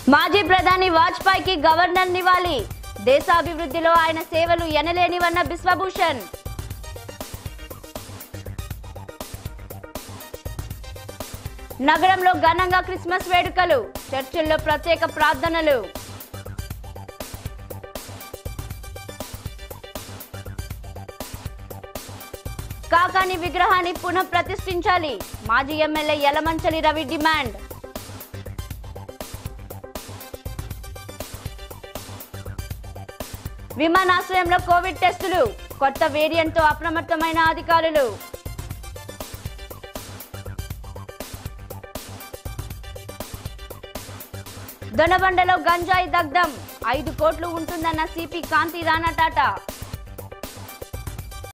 మాజీ ప్రధాని వాజ్పేయికి గవర్నర్ నివాళి దేశాభివృద్ధిలో ఆయన సేవలు ఎనలేనివన్న బిశ్వభూషణ్ నగరంలో ఘనంగా క్రిస్మస్ వేడుకలు చర్చిల్లో ప్రత్యేక ప్రార్థనలు కాకాని విగ్రహాన్ని పునః ప్రతిష్ఠించాలి మాజీ ఎమ్మెల్యే యలమంచలి రవి డిమాండ్ విమానాశ్రయంలో కోవిడ్ టెస్టులు కొత్త వేరియంట్తో అప్రమత్తమైన అధికారులు దొనబండలో గంజాయి దగ్ధం ఐదు కోట్లు ఉంటుందన్న సిపి కాంతి రాణా టాటా